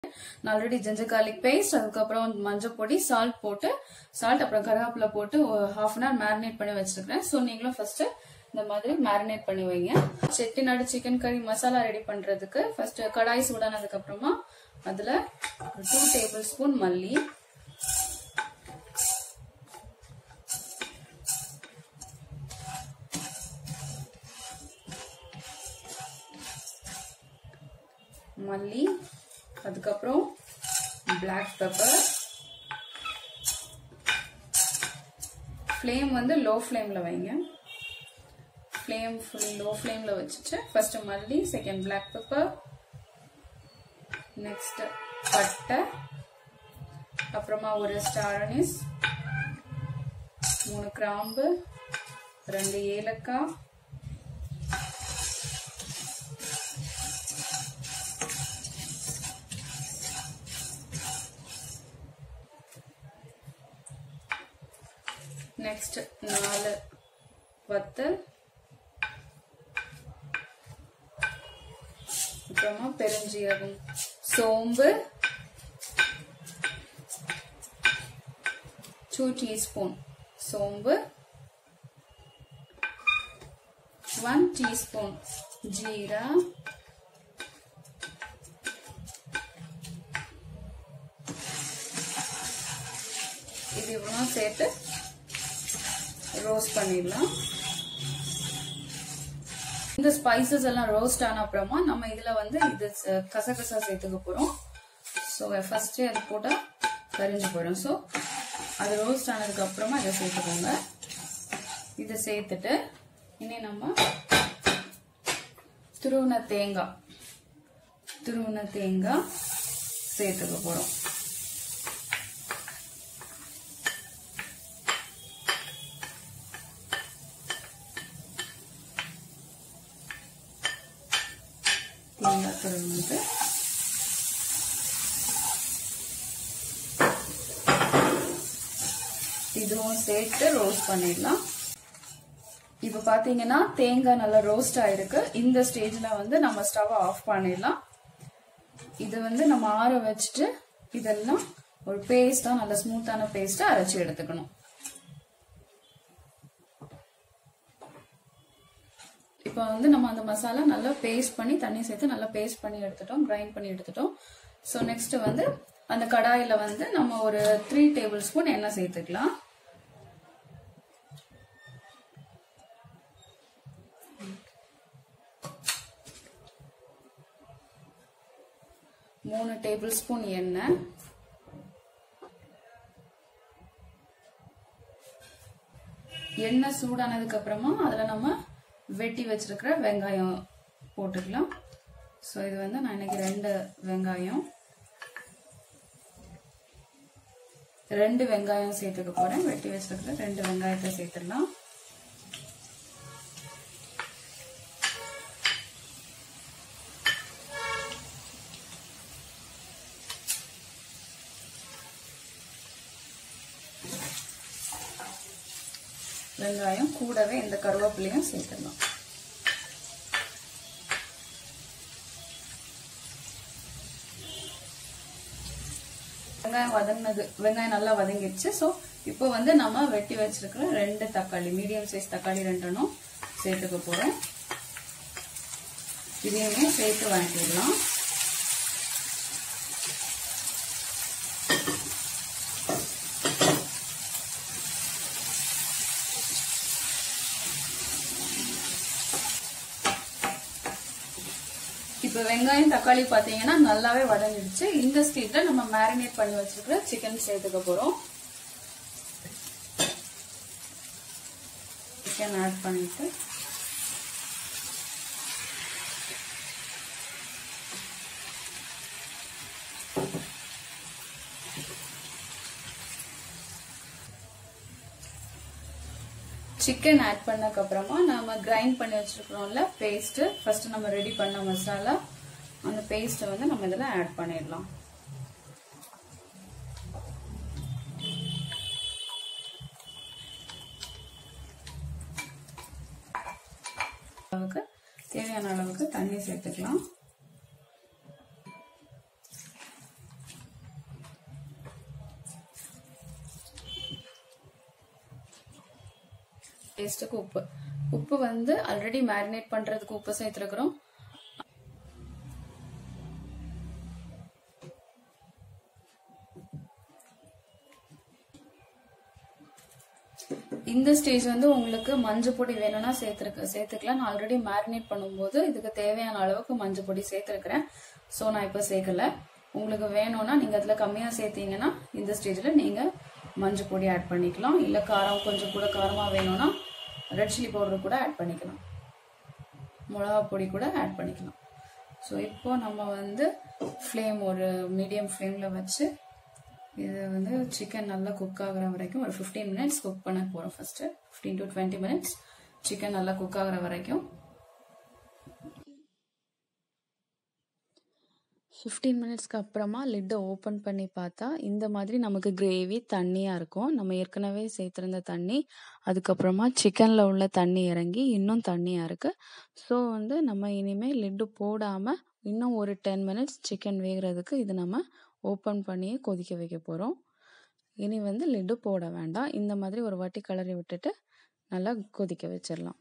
நான் already ginger garlic paste அதுக்கப்புறம் மஞ்சள் பொடி சால்ட் போட்டு சால்ட் அப்புறம் கருவேப்பிலை போட்டு ஹாஃப் அன் ஹவர் மேரினேட் பண்ணி வச்சிருக்கேன் ஸோ நீங்களும் ஃபர்ஸ்ட் இந்த மாதிரி மேரினேட் பண்ணி வைங்க செட்டிநாடு சிக்கன் கறி மசாலா ரெடி பண்றதுக்கு ஃபர்ஸ்ட் கடாய் சூடானதுக்கு அப்புறமா அதுல டூ டேபிள் ஸ்பூன் மல்லி மல்லி அதுக்கப்புறம் பிளாக் பெப்பர் ஃப்ளேம் வந்து லோ ஃப்ளேமில் வைங்க ஃப்ளேம் ஃபுல் லோ ஃப்ளேமில் வச்சுட்டு ஃபர்ஸ்ட் மல்லி செகண்ட் பிளாக் பெப்பர் நெக்ஸ்ட் பட்டை அப்புறமா ஒரு ஸ்டார் அனிஸ் மூணு கிராம்பு ரெண்டு ஏலக்காய் நெக்ஸ்ட் நாலு வத்தல் அப்புறமா பெருஞ்சீரகம் சோம்பு டூ டீஸ்பூன் சோம்பு ஒன் டீஸ்பூன் ஜீரா இது இவ்வளோ சேர்த்து ரோஸ்ட் பண்ணிடலாம் இந்த ஸ்பைசஸ் எல்லாம் ரோஸ்ட் ஆன அப்புறமா நம்ம இதுல வந்து இது ச- கசகசா சேர்த்துக்க போறோம் ஸோ ஃபர்ஸ்டே அது போட்டா கரிஞ்சு போயிடும் ஸோ அது ரோஸ்ட் ஆனதுக்கு அப்புறமா இதை சேர்த்துக்கோங்க இதை சேர்த்துட்டு இனி நம்ம துருவின தேங்காய் துருவின தேங்காய் சேர்த்துக்க போறோம் தேங்காய் துருவினது இதுவும் சேர்த்து ரோஸ்ட் பண்ணிடலாம் இப்ப பாத்தீங்கன்னா தேங்காய் நல்லா ரோஸ்ட் ஆயிருக்கு இந்த ஸ்டேஜ்ல வந்து நம்ம ஸ்டவ் ஆஃப் பண்ணிடலாம் இது வந்து நம்ம ஆற வச்சுட்டு இதெல்லாம் ஒரு பேஸ்டா நல்ல ஸ்மூத்தான பேஸ்டா அரைச்சு எடுத்துக்கணும் இப்போ வந்து நம்ம அந்த மசாலா நல்லா பேஸ்ட் பண்ணி தண்ணி சேர்த்து நல்லா பேஸ்ட் பண்ணி எடுத்துட்டோம் கிரைண்ட் பண்ணி எடுத்துட்டோம் ஸோ நெக்ஸ்ட் வந்து அந்த கடாயில வந்து நம்ம ஒரு த்ரீ டேபிள் ஸ்பூன் எண்ணெய் சேர்த்துக்கலாம் மூணு டேபிள் ஸ்பூன் எண்ணெய் எண்ணெய் சூடானதுக்கு அப்புறமா அதுல நம்ம வெட்டி வச்சிருக்கிற வெங்காயம் போட்டுக்கலாம் ஸோ இது வந்து நான் இன்னைக்கு ரெண்டு வெங்காயம் ரெண்டு வெங்காயம் சேர்த்துக்க போறேன் வெட்டி வச்சிருக்கிற ரெண்டு வெங்காயத்தை சேர்த்துடலாம் வெங்காயம் கூடவே இந்த கருவேப்பிலையும் சேர்த்துடலாம் வெங்காயம் வதங்கினது வெங்காயம் நல்லா வதங்கிடுச்சு ஸோ இப்போ வந்து நம்ம வெட்டி வச்சிருக்கிற ரெண்டு தக்காளி மீடியம் சைஸ் தக்காளி ரெண்டனும் சேர்த்துக்க போறோம் இதையுமே சேர்த்து வாங்கிடலாம் இப்போ வெங்காயம் தக்காளி பார்த்தீங்கன்னா நல்லாவே வதங்கிடுச்சு இந்த ஸ்டேஜ்ல நம்ம மேரினேட் பண்ணி வச்சிருக்கிற சிக்கன் சேர்த்துக்க போறோம் சிக்கன் ஆட் பண்ணிட்டு சிக்கன் ஆட் பண்ணதுக்கு அப்புறமா நம்ம கிரைண்ட் பண்ணி வச்சிருக்கிறோம்ல பேஸ்ட் ஃபர்ஸ்ட் நம்ம ரெடி பண்ண மசாலா அந்த பேஸ்ட்டை வந்து நம்ம இதில் ஆட் பண்ணிடலாம் அளவுக்கு தேவையான அளவுக்கு தண்ணி சேர்த்துக்கலாம் டேஸ்ட்டுக்கு உப்பு உப்பு வந்து ஆல்ரெடி மேரினேட் பண்றதுக்கு உப்பு சேர்த்துருக்குறோம் இந்த ஸ்டேஜ் வந்து உங்களுக்கு மஞ்சள் பொடி வேணும்னா சேர்த்துருக்க சேர்த்துக்கலாம் நான் ஆல்ரெடி மேரினேட் பண்ணும்போது இதுக்கு தேவையான அளவுக்கு மஞ்சள் பொடி சேர்த்துருக்கிறேன் ஸோ நான் இப்போ சேர்க்கல உங்களுக்கு வேணும்னா நீங்கள் அதில் கம்மியாக சேர்த்தீங்கன்னா இந்த ஸ்டேஜில் நீங்கள் மஞ்சள் பொடி ஆட் பண்ணிக்கலாம் இல்லை காரம் கொஞ்சம் கூட காரமாக வேணும்னா ரெட் சில்லி பவுடர் கூட ஆட் பண்ணிக்கலாம் மிளகா பொடி கூட ஆட் பண்ணிக்கலாம் ஸோ இப்போ நம்ம வந்து ஃப்ளேம் ஒரு மீடியம் ஃப்ளேமில் வச்சு இது வந்து சிக்கன் நல்லா குக் ஆகுற வரைக்கும் ஒரு ஃபிஃப்டீன் மினிட்ஸ் குக் பண்ண போகிறோம் first fifteen to twenty minutes chicken நல்லா குக் ஆகுற வரைக்கும் ஃபிஃப்டீன் மினிட்ஸ்க்கு அப்புறமா லிட்டை ஓப்பன் பண்ணி பார்த்தா இந்த மாதிரி நமக்கு கிரேவி தண்ணியாக இருக்கும் நம்ம ஏற்கனவே சேர்த்துருந்த தண்ணி அதுக்கப்புறமா சிக்கனில் உள்ள தண்ணி இறங்கி இன்னும் தண்ணியாக இருக்குது ஸோ வந்து நம்ம இனிமேல் லிட்டு போடாமல் இன்னும் ஒரு டென் மினிட்ஸ் சிக்கன் வேகிறதுக்கு இது நம்ம ஓப்பன் பண்ணியே கொதிக்க வைக்க போகிறோம் இனி வந்து லிட்டு போட வேண்டாம் இந்த மாதிரி ஒரு வாட்டி கிளறி விட்டுட்டு நல்லா கொதிக்க வச்சிடலாம்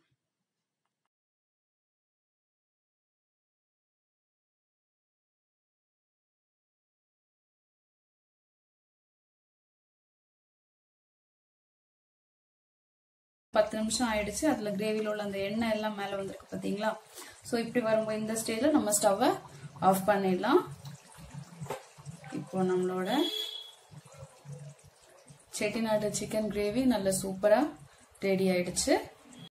பத்து நிமிஷம் ஆயிடுச்சு அதில் கிரேவியில் உள்ள அந்த எண்ணெய் எல்லாம் மேலே வந்திருக்கு பார்த்தீங்களா ஸோ இப்படி வரும்போது இந்த ஸ்டேஜில் நம்ம ஸ்டவ்வை ஆஃப் பண்ணிடலாம் இப்போ நம்மளோட செட்டிநாடு சிக்கன் கிரேவி நல்ல சூப்பராக ரெடி ஆயிடுச்சு